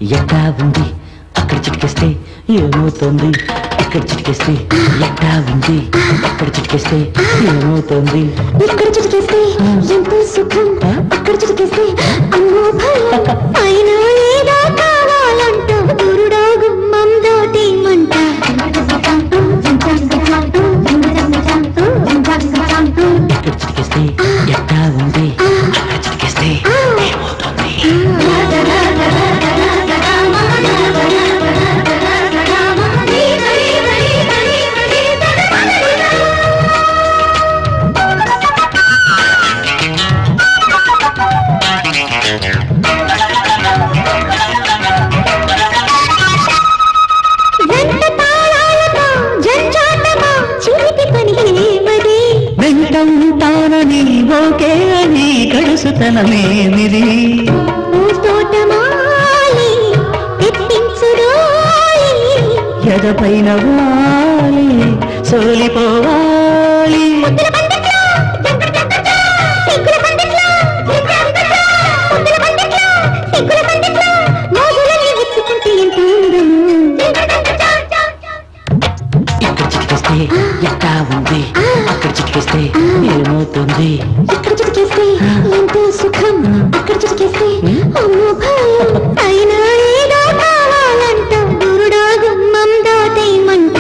ఎట్టా ఉంది అక్కడ చిటికేస్తే ఏమవుతుంది ఇక్కడ చిటికేస్తే ఎట్టా ఉంది అక్కడ చిటికేస్తే ఏమవుతుంది ఇక్కడ చిటికేస్తే ఎంతో సుఖం అక్కడ చిటికేస్తే అమ్మో భయం అయినా ఏదో కావాలంటూ గురుడా గుమ్మం దాటి మంట ఇక్కడ చిటికేస్తే ఎట్టా ఉంది అక్కడ చిటికేస్తే ఏమవుతుంది జంట తాళాలతో జంజాటమా చిలిపి పని ఏమది వెంటంటానని ఓకే అని గడుసుతనమేమిది ఓ తోటమాలి తెప్పించురోయి ఎదపైన వాలి సోలిపోవాలి ముద్దుల పందిట్లో సిగ్గుల పందిట్లో ముద్దుల పందిట్లో సిగ్గుల పందిట్లో మోజులన్నీ విచ్చుకుంటే ఎంత ఇక్కడ చిటికేస్తే ఎట్టా ఉంది అక్కడ చిటికేస్తే ఏమవుతుంది ఇక్కడ చిటికేస్తే ఎంతో సుఖం అక్కడ చిటికేస్తే అమ్మో భయం అయినా ఏదో కావాలంట గురుడా గుమ్మం దాటేయమంట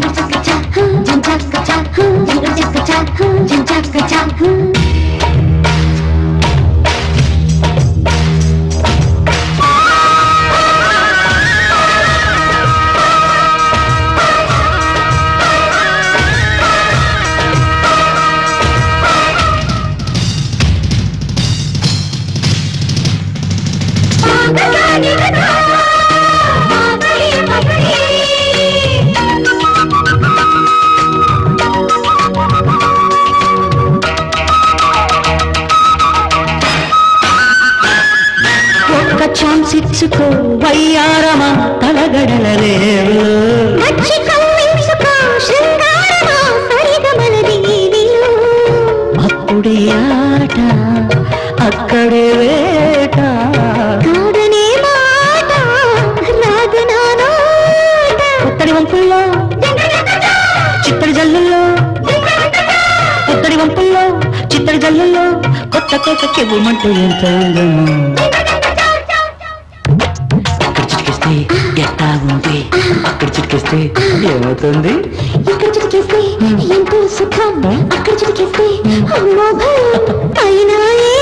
ఒక్క ఛాన్స్ ఇచ్చుకో వయ్యారమా తలగడల రేవులో వచ్చి కవ్వించుకో శృంగారమా సరిగమల దీవిలో అప్పుడే ఆట అక్కడే వేట కాదనే మాట రాదు నా నోట పుత్తడి వంపుల్లో చిత్తడి జల్లుల్లో పుత్తడి వంపుల్లో చిత్తడి జల్లుల్లో కొత్త కోక కెవ్వమంటూ ఎంత ఉందమ్మా ఇక్కడ చిటికేస్తే ఎట్టా ఉంది అక్కడ చిటికేస్తే ఏమవుతుంది ఇక్కడ చిటికేస్తే ఎంతో సుఖం అక్కడ చిటికేస్తే అమ్మో భయం అయినా ఏ